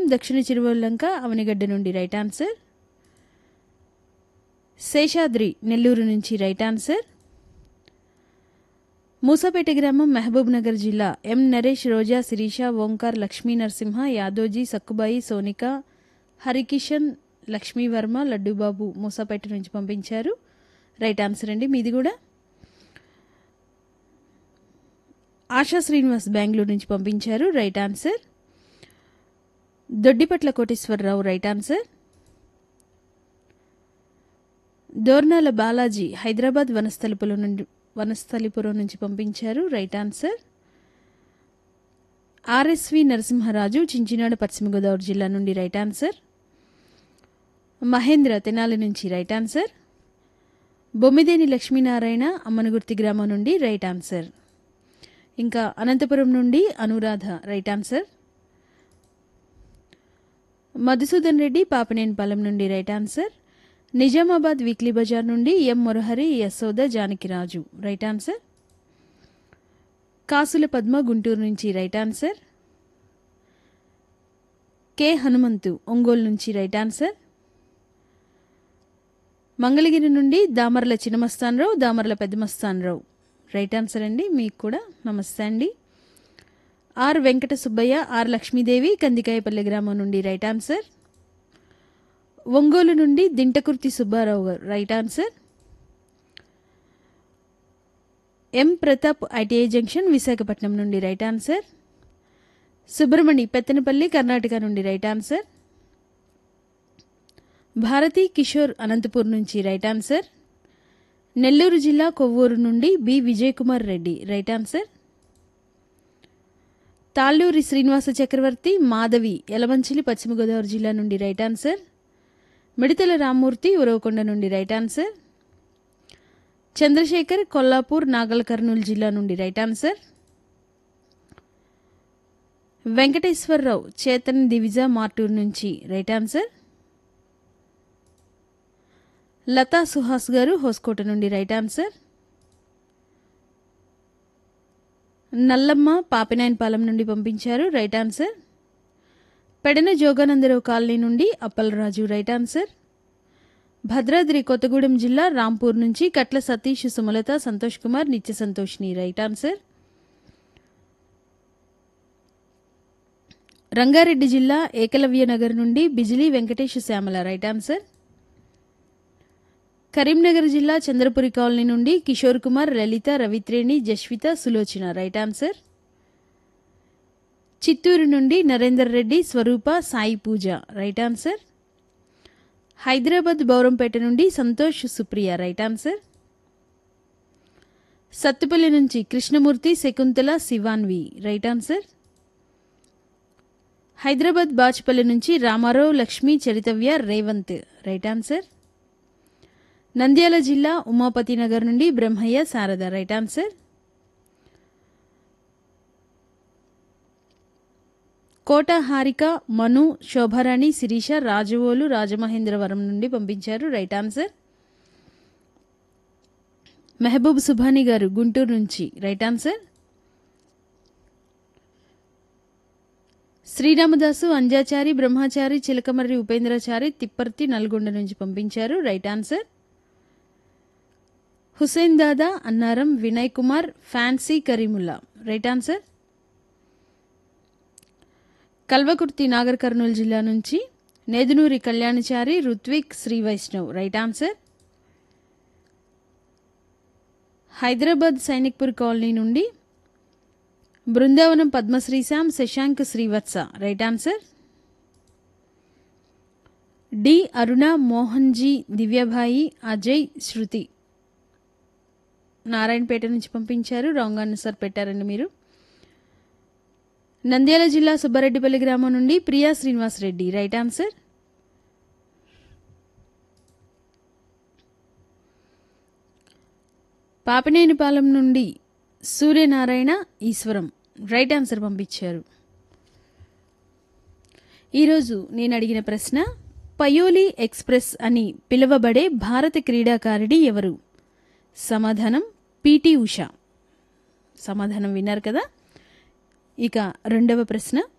దక్షిణ చిరువల్లంక అవనిగడ్డ నుండి right answer Seshadri Nellore నుంచి రైట్ ఆన్సర్ మూసాపేట గ్రామం మహబూబ్ నగర్ జిల్లా ఎం నరేష్ రోజా శిరీష ఓంకార్ లక్ష్మీ నరసింహ యాదోజీ సక్కుబాయి సోనిక హరికిషన్ లక్ష్మీవర్మ లడ్డూబాబు మూసాపేట నుంచి పంపించారు రైట్ ఆన్సర్ అండి మీది కూడా ఆశా శ్రీనివాస్ బెంగళూరు నుంచి పంపించారు right answer Doddipatla Koteswararao right answer Dornala Balaji Hyderabad Vanasthalipuram నుండి వనస్థలిపురం నుంచి పంపించారు right answer RSV Narasimharaju Chinchinada పశ్చిమ గోదావరి జిల్లా నుండి రైట్ ఆన్సర్ మహేంద్ర తెనాలి నుంచి రైట్ ఆన్సర్ బొమ్మిదేని లక్ష్మీనారాయణ అమ్మనగుర్తి గ్రామం నుండి రైట్ ఆన్సర్ ఇంకా అనంతపురం నుండి అనురాధ రైట్ ఆన్సర్ మధుసూదన్ రెడ్డి పాపనేనిపాలెం నుండి right answer Nizamabad weekly bazaar నుండి M Murahari Yashoda Janakiraju right answer Kasula Padma Guntur నుంచి right answer K Hanumanthu Ongole నుంచి రైట్ ఆన్సర్ మంగళగిరి నుండి దామర్ల చిన్నమస్తానరావు దామర్ల పెద్దమస్తానరావు రైట్ ఆన్సర్ అండి మీకు కూడా నమస్తే అండి ఆర్ వెంకట సుబ్బయ్య ఆర్ లక్ష్మీదేవి కందికాయపల్లి గ్రామం నుండి రైట్ ఆన్సర్ ఒంగోలు నుండి దింటకుర్తి సుబ్బారావు గారు right answer M Pratap ITI junction Visakhapatnam నుండి రైట్ ఆన్సర్ సుబ్రమణి పెత్తనపల్లి కర్ణాటక నుండి రైట్ ఆన్సర్ భారతి కిషోర్ అనంతపూర్ నుంచి రైట్ ఆన్సర్ నెల్లూరు జిల్లా కొవ్వూరు నుండి B Vijay Kumar Reddy right answer Talluri Srinivasa Chakravarthi Madhavi Yalamanchili పశ్చిమ గోదావరి జిల్లా నుండి రైట్ ఆన్సర్ మిడతల రామ్మూర్తి ఉరవకొండ నుండి రైట్ ఆన్సర్ చంద్రశేఖర్ కొల్లాపూర్ నాగల్ కర్నూలు జిల్లా నుండి రైట్ ఆన్సర్ వెంకటేశ్వరరావు చేతన్ దివిజ మార్టూర్ నుంచి రైట్ ఆన్సర్ లతా సుహాస్ గారు హోస్కోట నుండి రైట్ ఆన్సర్ నల్లమ్మ పాపినాయనపాలెం నుండి పంపించారు right answer Pedana Joganandarao colony నుండి అప్పలరాజు రైట్ ఆన్సర్ భద్రాద్రి కొత్తగూడెం జిల్లా రాంపూర్ నుంచి కట్ల సతీష్ సుమలత సంతోష్ కుమార్ నిత్య సంతోష్ని రైట్ ఆన్సర్ రంగారెడ్డి జిల్లా ఏకలవ్య నగర్ నుండి బిజిలీ వెంకటేష్ శ్యామల రైట్ ఆన్సర్ కరీంనగర్ జిల్లా చంద్రపురి కాలనీ నుండి కిషోర్ కుమార్ లలిత రవిత్రేణి జస్విత సులోచన రైట్ ఆన్సర్ చిత్తూరు నుండి నరేందర్ రెడ్డి స్వరూప సాయి పూజ రైట్ ఆన్సర్ హైదరాబాద్ బౌరంపేట నుండి సంతోష్ సుప్రియ రైట్ ఆన్సర్ సత్తుపల్లి నుంచి కృష్ణమూర్తి శకుంతల శివాన్వి రైట్ ఆన్సర్ హైదరాబాద్ బాచ్పల్లి నుంచి రామారావు లక్ష్మి చరితవ్య రేవంత్ రైట్ ఆన్సర్ నంద్యాల జిల్లా ఉమాపతి నగర్ నుండి బ్రహ్మయ్య శారద రైట్ ఆన్సర్ కోట హారిక మను శోభారాణి శిరీష రాజవోలు రాజమహేంద్రవరం నుండి పంపించారు రైట్ ఆన్సర్ మెహబూబ్ సుభాని గారు గుంటూరు నుంచి రైట్ ఆన్సర్ శ్రీరామదాసు అంజాచారి బ్రహ్మచారి చిలకమర్రి ఉపేంద్రచారి తిప్పర్తి నల్గొండ నుంచి పంపించారు right answer Hussain Dada Annaram Vinay Kumar fancy Karimulla right answer Kalwakurthy Nagar Kurnool జిల్లా నుంచి Nedunuri Kalyanachari Ruthvik Sri Vaishnav right answer Hyderabad Sainikpuri colony నుండి Brindavanam Padmasrisham Shashank Srivatsa right answer D Aruna Mohanji Divyabhai Ajay Shruti Narayanpet నుంచి పంపించారు రాంగ్ ఆన్సర్ పెట్టారండి మీరు నంద్యాల జిల్లా సుబ్బారెడ్డిపల్లి గ్రామం నుండి ప్రియా శ్రీనివాస్ రెడ్డి రైట్ ఆన్సర్ పాపినేనిపాలెం నుండి సూర్యనారాయణ ఈశ్వరం రైట్ ఆన్సర్ పంపించారు ఈరోజు నేను అడిగిన ప్రశ్న పయోలి ఎక్స్ప్రెస్ అని పిలువబడే భారత క్రీడాకారిణి ఎవరు సమాధానం పిటి ఉష సమాధానం విన్నారు కదా ఇక రెండవ ప్రశ్న